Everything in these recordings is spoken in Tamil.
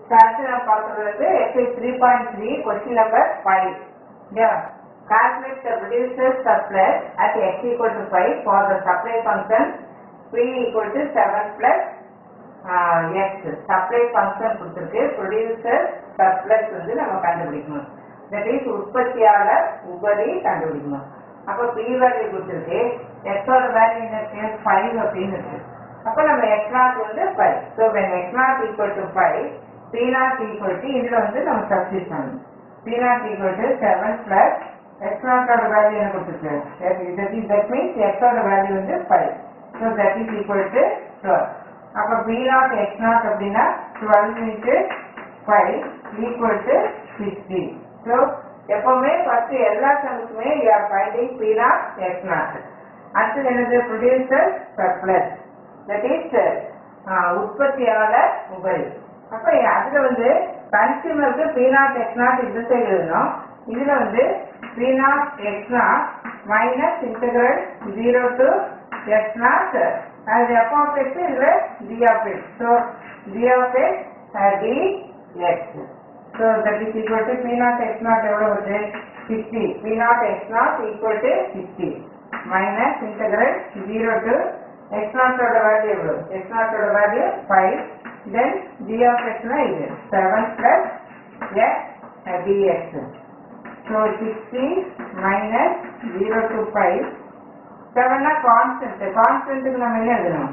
அடுத்து நம்ம பார்க்கறது வந்து exercise three point three question number five Yeah. Calculate the producer's surplus at x equal to 5 for the supply function p equal to 7 plus uh, x. Supply function கொடுத்திருக்கு producer surplus வந்து நம்ம கண்டுபிடிக்கணும் that is உற்பத்தியாளர் உபரி கண்டுபிடிக்கணும் அப்போ p வேல்யூ கொடுத்திருக்கு x ஓட வேல்யூ என்ன இருக்கு 5 அப்படின்னு இருக்கு அப்போ நம்ம x நாட் வந்து 5 so when x naught equal to 5 p naught equal to இதுல வந்து நம்ம substitute பண்ணணும் p naught equal to 7 plus x naught ஓட value என்ன கொடுத்துருக்கு that is that is that means x ஓட value வந்து 5 so that is equal to 12 அப்ப p naught x naught அப்படின்னா 12 into 5 equal to 60 so எப்பவுமே ஃபர்ஸ்ட் எல்லா சம்ஸுமே you are finding p naught x naught அடுத்தது என்னது producer surplus that is uh, உற்பத்தியாளர் உபரி அப்ப அதுல வந்து கன்சியூமருக்கு பி நாட் எக்ஸ் நாட் இந்த சைடு எழுதணும் இதுல வந்து P naught X naught minus integral zero to X naught அது எஃப் ஆஃப் எக்ஸ் இதுல G of X so G of X D X so that is equal to P naught X naught எவ்வளோ வருது sixty P naught X naught equal to sixty minus integral zero to X நாட்டோட வேல்யூ எவ்வளோ எக்ஸ் நாட்டோட value five then g of x na இது 7 plus x uh, dx. So 60 minus 0 to 5. 7 na constant. Constant க்கு நம்ம என்ன எழுதணும்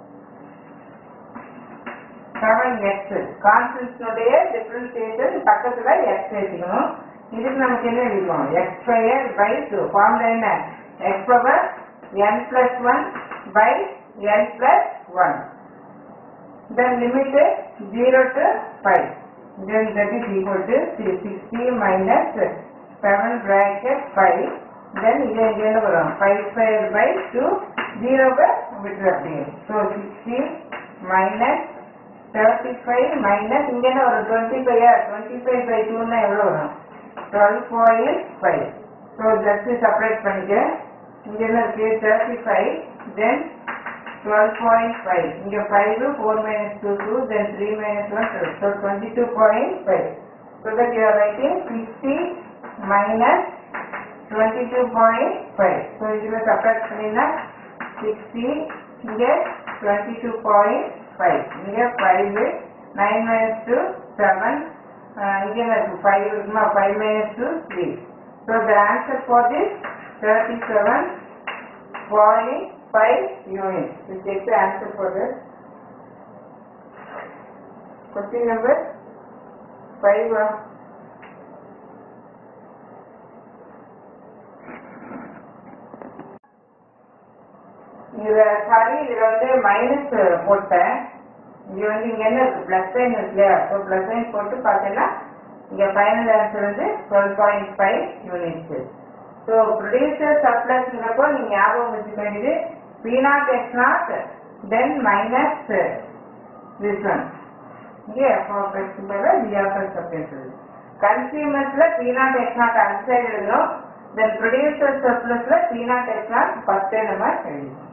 7x. Constant உடைய differentiation பக்கத்துல x சேர்த்துக்கணும் இதுக்கு நமக்கு என்ன எழுதிக்கணும் x square by 2. ஃபார்முலா என்ன x power n plus 1 by n plus 1. then limit is 0 to 5 then that is equal to 60 minus 7 bracket 5 then இது இங்க என்ன வரும் 5 square by 2 0 by விட்டு அப்படியே so 60 minus 35 minus இங்க என்ன வரும் 25 ஆ 25 by 2 னா எவ்வளவு வரும் 12.5 so just separate பண்ணிக்க இங்க என்ன இருக்கு 35 then 12.5 இங்க 5 4 minus 2 2 then 3 minus 1 so 22.5 so that you are writing 60 minus 22.5 so இதுல subtract பண்ணினா 60 இங்க 22.5 இங்க 5 9 minus 2 7 uh, இங்க என்ன இருக்கு 5 இருக்குமா 5 minus 2 3 so the answer for this 37 point 5 units. We take the answer for this. Question number 5. uh, இதுல சாரி இதுல வந்து மைனஸ் போட்டேன் இங்க வந்து இங்க என்ன இருக்கு பிளஸ் சைன் இருக்கு இல்லையா ஸோ பிளஸ் சைன் போட்டு பார்த்தீங்கன்னா இங்க ஃபைனல் ஆன்சர் வந்து twelve point five units so producer சப்ளஸ்ங்கிறப்போ நீங்க ஞாபகம் வச்சுக்க வேண்டியது P naught X naught then minus this one இங்கே எஃப் ஆஃப் எக்ஸ் பதிலாக ஜி ஆஃப் எக்ஸ் அப்படின்னு கன்சியூமர்ஸ்ல பி நாட் எக்ஸ் நாட் அந்த சைடு எழுதணும் தென் ப்ரொடியூசர் சப்ளஸ்ல பி நாட் எக்ஸ் நாட் பத்து நம்ம எழுதணும்